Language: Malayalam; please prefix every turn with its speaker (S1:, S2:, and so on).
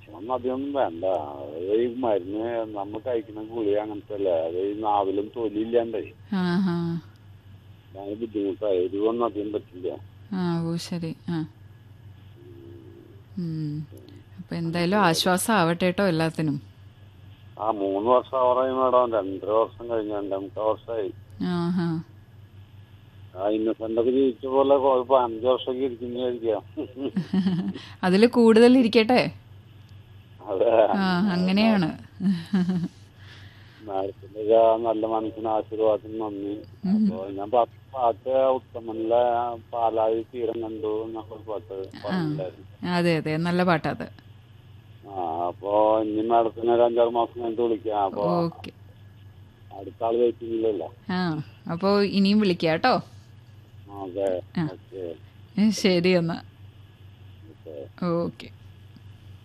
S1: ഭക്ഷണം അധികമൊന്നും വേണ്ട അത് ഈ മരുന്ന് നമ്മൾ കഴിക്കുന്ന ഗുളിക അങ്ങനത്തെ അല്ലേ അത് ഈ നാവിലും തൊലി ഇല്ലാണ്ടേ
S2: ആ ഹാ
S1: ഭയങ്കര ബുദ്ധിമുട്ടായി എരിവൊന്നും അധികം പറ്റില്ല
S2: ആ ഓ ശരി ആ ഉം. അപ്പൊ എന്തായാലും ആശ്വാസം ആവട്ടെ കേട്ടോ എല്ലാത്തിനും
S1: ആ മൂന്ന് വർഷം ആവറായി മാഡം രണ്ടര വർഷം കഴിഞ്ഞ രണ്ടാമത്തെ വർഷമായി
S2: ആ ഹാ
S1: ആ ഇന്നസെന്റ് ഒക്കെ ജീവിച്ച പോലെ ഇപ്പൊ അഞ്ചു വർഷമൊക്കെ ഇരിക്കുന്നതായിരിക്കാം
S2: അതിൽ കൂടുതൽ ഇരിക്കട്ടെ
S1: അതെ
S2: ആ അങ്ങനെയാണ്
S1: മാഡത്തിന്റെ ഒക്കെ ആ നല്ല മനസ്സിന് ആശീർവാദത്തിന് നന്ദി അപ്പൊ ഞാൻ പാ- പാട്ട് ഉത്തമനിലെ പാലാഴി തീരം കണ്ടു എന്നൊക്കെ പാട്ട് പറഞ്ഞിട്ടുണ്ടായിരുന്നു
S2: അതെ അതെ നല്ല പാട്ടാ അത്
S1: ആ അപ്പൊ ഇനി മാഡത്തിന് ഒരു അഞ്ചാറ് മാസം കഴിഞ്ഞിട്ട് വിളിക്കാം അപ്പൊ
S2: ഓക്കെ
S1: അടുത്ത ആള് വെയിറ്റിംഗില്ലല്ലോ
S2: ആ അപ്പോൾ ഇനിയും വിളിക്കാം കേട്ടോ
S1: അതെ
S2: ആ.
S1: ഓക്കെ
S2: ശരി എന്നാ
S1: ഓക്കെ
S2: ഓക്കെ